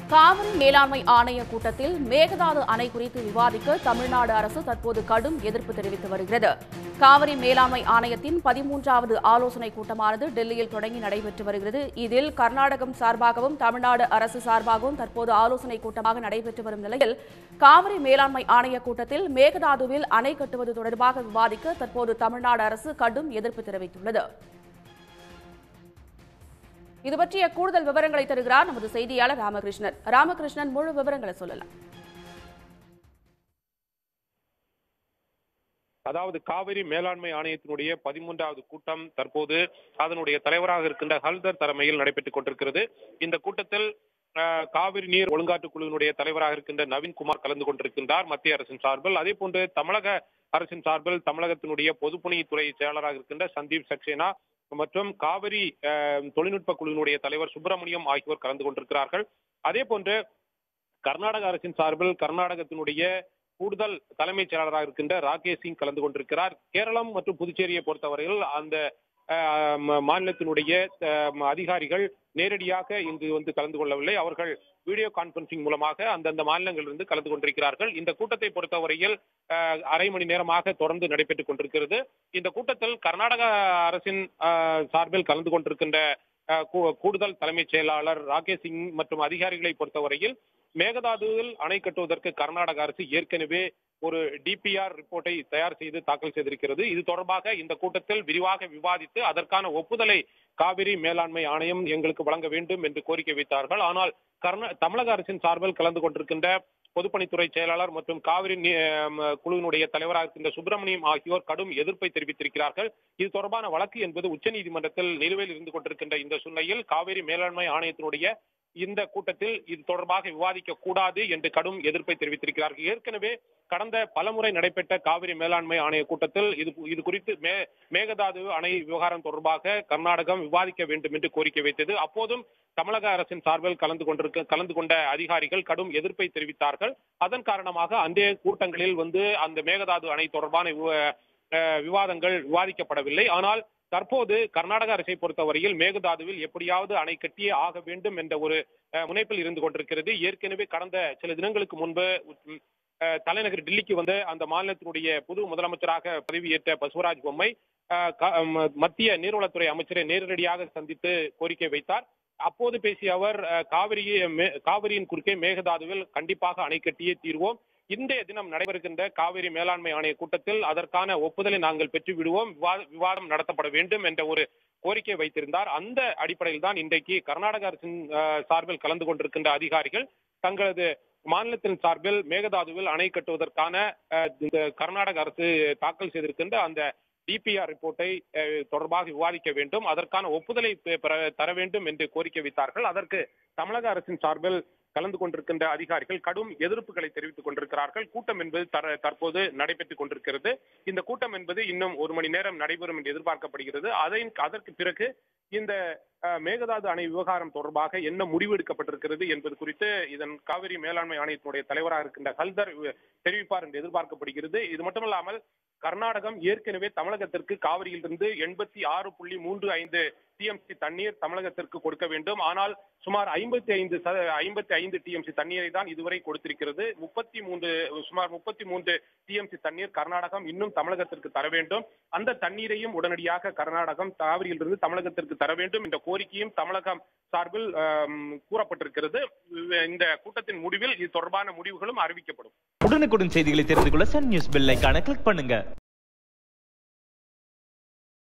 காவிரி மேலாண்மை ஆணைய கூட்டத்தில் மேகதாது அணை குறித்து விவாதிக்க தமிழ்நாடு அரசு தற்போது கடும் எதிர்ப்பு தெரிவித்து வருகிறது காவிரி மேலாண்மை ஆணையத்தின் பதிமூன்றாவது ஆலோசனைக் கூட்டமானது டெல்லியில் தொடங்கி நடைபெற்று வருகிறது இதில் கர்நாடகம் சார்பாகவும் தமிழ்நாடு அரசு சார்பாகவும் தற்போது ஆலோசனைக் கூட்டமாக நடைபெற்று வரும் நிலையில் காவிரி மேலாண்மை ஆணைய கூட்டத்தில் மேகதாதுவில் அணை கட்டுவது தொடர்பாக விவாதிக்க தற்போது தமிழ்நாடு அரசு கடும் எதிர்ப்பு தெரிவித்துள்ளது இது பற்றிய கூடுதல் விவரங்களை தருகிறார் நமது செய்தியாளர் ராமகிருஷ்ணன் ராமகிருஷ்ணன் முழு விவரங்களை சொல்லலாம் அதாவது காவிரி மேலாண்மை ஆணையத்தினுடைய பதிமூன்றாவது கூட்டம் தற்போது அதனுடைய தலைவராக இருக்கின்ற ஹல்தர் தலைமையில் நடைபெற்றுக் கொண்டிருக்கிறது இந்த கூட்டத்தில் அஹ், காவிரி நீர் ஒழுங்காற்று குழுவினுடைய தலைவராக இருக்கின்ற நவீன்குமார் கலந்து கொண்டிருக்கின்றார் மத்திய அரசின் சார்பில் அதே போன்று தமிழக அரசின் சார்பில் தமிழகத்தினுடைய பொதுப்பணித்துறை செயலராக இருக்கின்ற சந்தீப் சக்சேனா மற்றும் காவிரி அஹ், தொழில்நுட்ப குழுவினுடைய தலைவர் சுப்பிரமணியம் ஆகியோர் கலந்து கொண்டிருக்கிறார்கள் அதே போன்று கர்நாடக அரசின் சார்பில் கர்நாடகத்தினுடைய கூடுதல் தலைமைச் செயலாளராக இருக்கின்ற ராகேஷ் சிங் கலந்து கொண்டிருக்கிறார் கேரளம் மற்றும் புதுச்சேரியை பொறுத்தவரையில் அந்த அஹ், ம- மாநிலத்தினுடைய அஹ், அதிகாரிகள் நேரடியாக இங்கு வந்து கலந்து கொள்ளவில்லை அவர்கள் வீடியோ கான்பரன்சிங் மூலமாக அந்தந்த மாநிலங்களிலிருந்து கலந்து கொண்டிருக்கிறார்கள் இந்த கூட்டத்தை பொறுத்தவரையில் அஹ், அரை மணி நேரமாக தொடர்ந்து நடைபெற்றுக் கொண்டிருக்கிறது இந்த கூட்டத்தில் கர்நாடக அரசின் அஹ், சார்பில் கலந்து கொண்டிருக்கின்ற அஹ், கூ- கூடுதல் தலைமைச் செயலாளர் ராகேஷ் சிங் மற்றும் அதிகாரிகளை பொறுத்தவரையில் மேகதாதுவில் அணை கட்டுவதற்கு கர்நாடக அரசு ஏற்கனவே ஒரு டிபிஆர் ரிப்போர்ட்டை தயார் செய்து தாக்கல் செய்திருக்கிறது இது தொடர்பாக இந்த கூட்டத்தில் விரிவாக விவாதித்து அதற்கான ஒப்புதலை காவிரி மேலாண்மை ஆணையம் எங்களுக்கு வழங்க வேண்டும் என்று கோரிக்கை வைத்தார்கள் ஆனால் கர்நா தமிழக அரசின் சார்பில் கலந்து கொண்டிருக்கின்ற பொதுப்பணித்துறை செயலாளர் மற்றும் காவிரி நீ- ஆம், குழுவினுடைய தலைவராக இருக்கின்ற சுப்பிரமணியம் ஆகியோர் கடும் எதிர்ப்பை தெரிவித்திருக்கிறார்கள் இது தொடர்பான வழக்கு என்பது உச்சநீதிமன்றத்தில் நிலுவையில் இருந்து கொண்டிருக்கின்ற இந்த சூழ்நிலையில் காவிரி மேலாண்மை ஆணையத்தினுடைய இந்த கூட்டத்தில் இது தொடர்பாக விவாதிக்க கூடாது என்று கடும் எதிர்ப்பை தெரிவித்திருக்கிறார்கள் ஏற்கனவே கடந்த பலமுறை நடைபெற்ற காவிரி மேலாண்மை ஆணைய கூட்டத்தில் இது இது குறித்து மே மேகதாது அணை விவகாரம் தொடர்பாக கர்நாடகம் விவாதிக்க வேண்டும் என்று கோரிக்கை வைத்தது அப்போதும் தமிழக அரசின் சார்பில் கலந்து கொண்டிருக்க கலந்து கொண்ட அதிகாரிகள் கடும் எதிர்ப்பை தெரிவித்தார்கள் அதன் காரணமாக அந்த கூட்டங்களில் வந்து அந்த மேகதாது அணை தொடர்பான விவ- அஹ் விவாதங்கள் விவாதிக்கப்படவில்லை ஆனால் தற்போது கர்நாடக அரசை பொறுத்தவரையில் மேகதாதுவில் எப்படியாவது அணை கட்டியே ஆக வேண்டும் என்ற ஒரு அஹ், முனைப்பில் இருந்து கொண்டிருக்கிறது ஏற்கனவே கடந்த சில தினங்களுக்கு முன்பு உம், அஹ், தலைநகர் டெல்லிக்கு வந்து அந்த மாநிலத்தினுடைய புது முதலமைச்சராக பதவியேற்ற பசுவராஜ் பொம்மை அஹ், க- ம- மத்திய நீர்வளத்துறை அமைச்சரை நேரடியாக சந்தித்து கோரிக்கை வைத்தார் அப்போது பேசிய அவர் அஹ், காவிரியை மே- காவிரியின் குறுக்கே மேகதாதுவில் கண்டிப்பாக அணை கட்டியே தீர்வோம் இன்றைய தினம் நடைபெறுகின்ற காவிரி மேலாண்மை ஆணைய கூட்டத்தில் அதற்கான ஒப்புதலை நாங்கள் பெற்று விடுவோம் விவா- விவாதம் நடத்தப்பட வேண்டும் என்ற ஒரு கோரிக்கை வைத்திருந்தார் அந்த அடிப்படையில் தான் இன்றைக்கு கர்நாடக அரசின் அஹ், சார்பில் கலந்து கொண்டிருக்கின்ற அதிகாரிகள் தங்களது மாநிலத்தின் சார்பில் மேகதாதுவில் அணை கட்டுவதற்கான அஹ், இந்த கர்நாடக அரசு தாக்கல் செய்திருக்கின்ற அந்த டிபிஆர் ரிப்போர்ட்டை அஹ், தொடர்பாக விவாதிக்க வேண்டும் அதற்கான ஒப்புதலை பெ- பெற- தர வேண்டும் என்று கோரிக்கை வைத்தார்கள் அதற்கு தமிழக அரசின் சார்பில் கலந்து கொண்டிருக்கின்ற அதிகாரிகள் கடும் எதிர்ப்புகளை தெரிவித்துக் கொண்டிருக்கிறார்கள் கூட்டம் என்பது தர- தற்போது நடைபெற்றுக் கொண்டிருக்கிறது இந்த கூட்டம் என்பது இன்னும் ஒரு மணி நேரம் நடைபெறும் என்று எதிர்பார்க்கப்படுகிறது அதை அதற்கு பிறகு இந்த அஹ், மேகதாது அணை விவகாரம் தொடர்பாக என்ன முடிவு எடுக்கப்பட்டிருக்கிறது என்பது குறித்து இதன் காவிரி மேலாண்மை ஆணையத்தினுடைய தலைவராக இருக்கின்ற ஹல்தர் வி- தெரிவிப்பார் என்று எதிர்பார்க்கப்படுகிறது இது மட்டுமல்லாமல் கர்நாடகம் ஏற்கனவே தமிழகத்திற்கு காவிரியிலிருந்து எண்பத்தி ஆறு புள்ளி மூன்று ஐந்து டிஎம்சி தண்ணீர் தமிழகத்திற்கு கொடுக்க வேண்டும் ஆனால் சுமார் ஐம்பத்தி ஐந்து ஐம்பத்தி ஐந்து டிஎம்சி தண்ணீரை தான் இதுவரை கொடுத்திருக்கிறது முப்பத்தி மூன்று சுமார் முப்பத்தி மூன்று டிஎம்சி தண்ணீர் கர்நாடகம் இன்னும் தமிழகத்திற்கு தர வேண்டும் அந்த தண்ணீரையும் உடனடியாக கர்நாடகம் காவிரியிலிருந்து தமிழகத்திற்கு தர வேண்டும் என்ற கோரிக்கையும் தமிழகம் சார்பில் ஆம், கூறப்பட்டிருக்கிறது இந்த கூட்டத்தின் முடிவில் இது தொடர்பான முடிவுகளும் அறிவிக்கப்படும் உடனுக்குடன் செய்திகளை தெரிந்து கொள்ள சன் நியூஸ் பெல் ஐகானை கிளிக் பண்ணுங்க